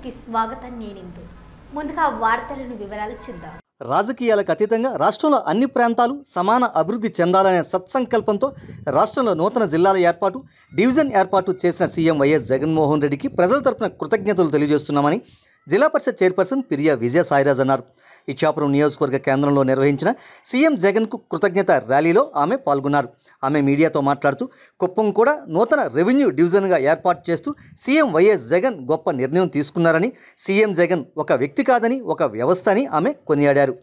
కి స్వాగతం నేనిందు ముందుగా వార్తలను వివరాలు చూద్దాం రాజకీయాలకు అతీతంగా రాష్ట్రంలో అన్ని ప్రాంతాలు సమాన అభివృద్ధి చెందాలనే సత్సంకల్పంతో రాష్ట్రంలో నూతన జిల్లాల ఏర్పాటు డివిజన్ ఏర్పాటు చేసిన సీఎం వైఎస్ జగన్మోహన్ రెడ్డికి ప్రజల తరపున కృతజ్ఞతలు తెలియజేస్తున్నామని జిల్లా పరిషత్ చైర్పర్సన్ పిరియా విజయ సాయిరాజ్ అన్నారు ఇచ్చాపురం నియోజకవర్గ కేంద్రంలో నిర్వహించిన సీఎం జగన్కు కృతజ్ఞత ర్యాలీలో ఆమె పాల్గొన్నారు ఆమె మీడియాతో మాట్లాడుతూ కుప్పం కూడా నూతన రెవెన్యూ డివిజన్గా ఏర్పాటు చేస్తూ సీఎం వైఎస్ జగన్ గొప్ప నిర్ణయం తీసుకున్నారని సీఎం జగన్ ఒక వ్యక్తి కాదని ఒక వ్యవస్థ అని ఆమె కొనియాడారు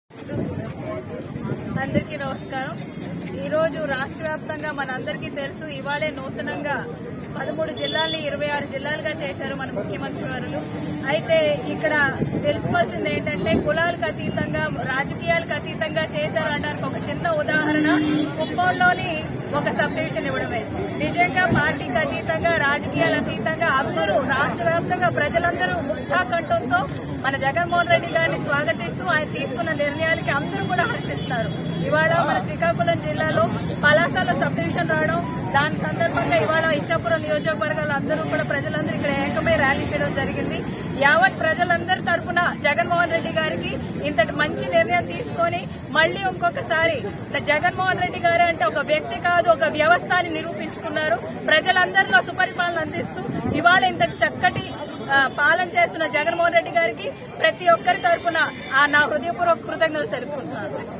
అందరికీ నమస్కారం ఈరోజు రాష్ట్ర వ్యాప్తంగా మనందరికీ తెలుసు ఇవాళే నూతనంగా పదమూడు జిల్లాల్ని ఇరవై ఆరు జిల్లాలుగా చేశారు మన ముఖ్యమంత్రి గారు అయితే ఇక్కడ తెలుసుకోవాల్సింది ఏంటంటే కులాలకు అతీతంగా రాజకీయాలకు అతీతంగా చేశారు అనడానికి ఒక చిన్న ఉదాహరణ కుప్పంలోని ఒక సబ్ డివిజన్ ఇవ్వడమే నిజంగా పార్టీకి అతీతంగా రాజకీయాల అతీతంగా అందరూ రాష్ట్ర వ్యాప్తంగా ప్రజలందరూ ముక్తా కంఠంతో మన జగన్మోహన్ రెడ్డి గారిని స్వాగతిస్తూ ఆయన తీసుకున్న నిర్ణయాలకి అందరూ కూడా హర్షిస్తారు ఇవాళ మన శ్రీకాకుళం జిల్లాలో పలాసలో సబ్ డివిజన్ రావడం దాని సందర్భంగా ఇవాళ ఇచ్చాపురం నియోజకవర్గాలు అందరూ కూడా ప్రజలందరూ ఇక్కడ ఏకమై ర్యాలీ చేయడం జరిగింది యావత్ ప్రజలందరి తరపున జగన్మోహన్ రెడ్డి గారికి ఇంతటి మంచి నిర్ణయం తీసుకొని మళ్ళీ ఇంకొకసారి జగన్మోహన్ రెడ్డి గారు అంటే ఒక వ్యక్తి కాదు ఒక వ్యవస్థ అని నిరూపించుకున్నారు ప్రజలందరిలో సుపరిపాలన అందిస్తూ ఇవాళ ఇంతటి చక్కటి ఆ, పాలన చేస్తున్న జగన్మోహన్ రెడ్డి గారికి ప్రతి ఒక్కరి తరపున ఆ నా హృదయపూర్వక కృతజ్ఞతలు తెలుపుకుంటున్నాను